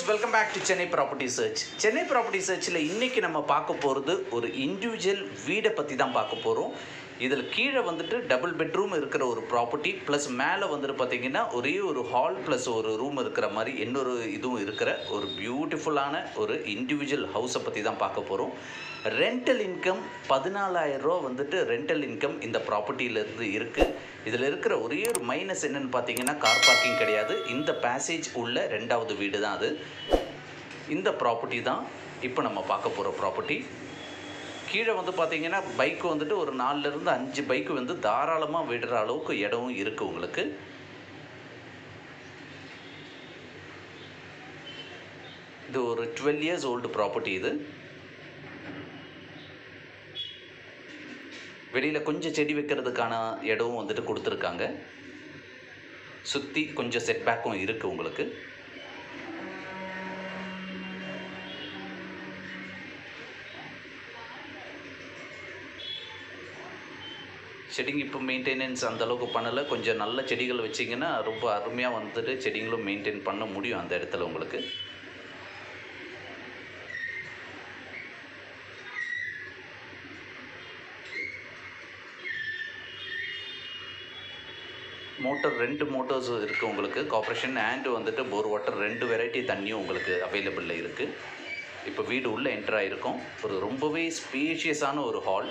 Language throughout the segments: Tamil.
welcome back to Chennai property search Chennai property சர்ச்சில் இன்றைக்கி நம்ம பார்க்க போகிறது ஒரு இண்டிவிஜுவல் வீடை பற்றி தான் பார்க்க போகிறோம் இதில் கீழே வந்துட்டு டபுள் பெட்ரூம் இருக்கிற ஒரு ப்ராப்பர்ட்டி ப்ளஸ் மேலே வந்துட்டு பார்த்தீங்கன்னா ஒரே ஒரு ஹால் ப்ளஸ் ஒரு ரூம் இருக்கிற மாதிரி இன்னொரு இதுவும் இருக்கிற ஒரு பியூட்டிஃபுல்லான ஒரு இண்டிவிஜுவல் ஹவுஸை பற்றி தான் பார்க்க போகிறோம் ரெண்டல் இன்கம் பதினாலாயிரரூவா வந்துட்டு ரெண்டல் இன்கம் இந்த ப்ராப்பர்ட்டியிலேருந்து இருக்குது இதில் இருக்கிற ஒரே ஒரு மைனஸ் என்னன்னு பார்த்தீங்கன்னா கார் பார்க்கிங் கிடையாது இந்த பேசேஜ் உள்ள ரெண்டாவது வீடு தான் அது இந்த ப்ராப்பர்ட்டி தான் இப்போ நம்ம பார்க்க போகிற ப்ராப்பர்ட்டி கீழே வந்து பார்த்தீங்கன்னா பைக்கு வந்துட்டு ஒரு நாலுலேருந்து அஞ்சு பைக்கு வந்து தாராளமாக விடுற அளவுக்கு இடமும் இருக்குது உங்களுக்கு இது ஒரு டுவெல் இயர்ஸ் ஓல்டு ப்ராப்பர்ட்டி இது வெளியில் கொஞ்சம் செடி வைக்கிறதுக்கான இடமும் வந்துட்டு கொடுத்துருக்காங்க சுற்றி கொஞ்சம் செட்பேக்கும் இருக்குது உங்களுக்கு செடிங்க இப்போ மெயின்டெனன்ஸ் அந்த அளவுக்கு பண்ணலை கொஞ்சம் நல்ல செடிகள் வச்சிங்கன்னா ரொம்ப அருமையாக வந்துட்டு செடிங்களும் மெயின்டைன் பண்ண முடியும் அந்த இடத்துல உங்களுக்கு மோட்டர் ரெண்டு மோட்டர்ஸ் இருக்குது உங்களுக்கு கார்ப்பரேஷன் அண்ட் வந்துட்டு போர் வாட்டர் ரெண்டு வெரைட்டி தண்ணியும் உங்களுக்கு அவைலபிளில் இருக்குது இப்போ வீடு உள்ளே என்டர் ஆகிருக்கும் ஒரு ரொம்பவே ஸ்பேஷியஸான ஒரு ஹால்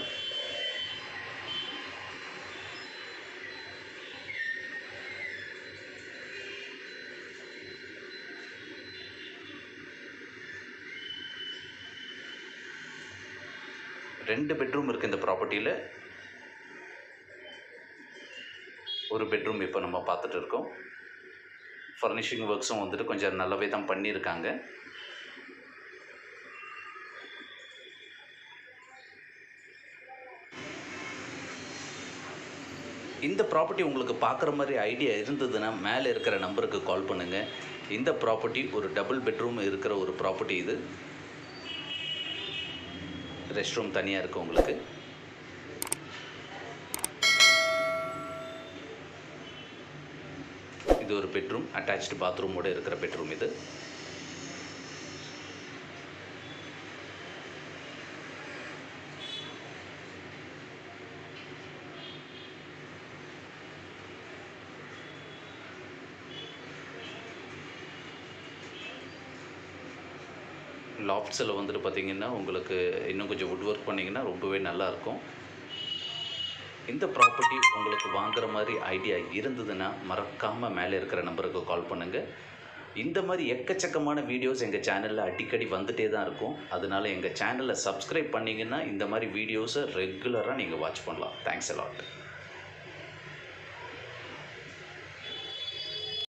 ரெண்டு பெட்ரூம் இருக்குது இந்த ப்ராப்பர்ட்டியில் ஒரு பெட்ரூம் இப்போ நம்ம பார்த்துட்டு இருக்கோம் ஃபர்னிஷிங் ஒர்க்ஸும் வந்துட்டு கொஞ்சம் நல்லாவே தான் பண்ணியிருக்காங்க இந்த ப்ராப்பர்ட்டி உங்களுக்கு பார்க்குற மாதிரி ஐடியா இருந்ததுன்னா மேலே இருக்கிற நம்பருக்கு கால் பண்ணுங்கள் இந்த ப்ராப்பர்ட்டி ஒரு டபுள் பெட்ரூம் இருக்கிற ஒரு ப்ராப்பர்ட்டி இது ரெஸ்ட் ரூம் தனியாக இருக்குது உங்களுக்கு இது ஒரு பெட்ரூம் அட்டாச்டு பாத்ரூமோடு இருக்கிற பெட்ரூம் இது லாஃப்ட்ஸில் வந்துட்டு பார்த்தீங்கன்னா உங்களுக்கு இன்னும் கொஞ்சம் வுட் ஒர்க் பண்ணிங்கன்னா ரொம்பவே நல்லாயிருக்கும் இந்த ப்ராப்பர்ட்டி உங்களுக்கு வாங்குற மாதிரி ஐடியா இருந்ததுன்னா மறக்காமல் மேலே இருக்கிற நம்பருக்கு கால் பண்ணுங்கள் இந்த மாதிரி எக்கச்சக்கமான வீடியோஸ் எங்கள் சேனலில் அடிக்கடி வந்துட்டே தான் இருக்கும் அதனால எங்கள் சேனலை சப்ஸ்கிரைப் பண்ணிங்கன்னா இந்த மாதிரி வீடியோஸை ரெகுலராக நீங்கள் வாட்ச் பண்ணலாம் தேங்க்ஸ் அலாட்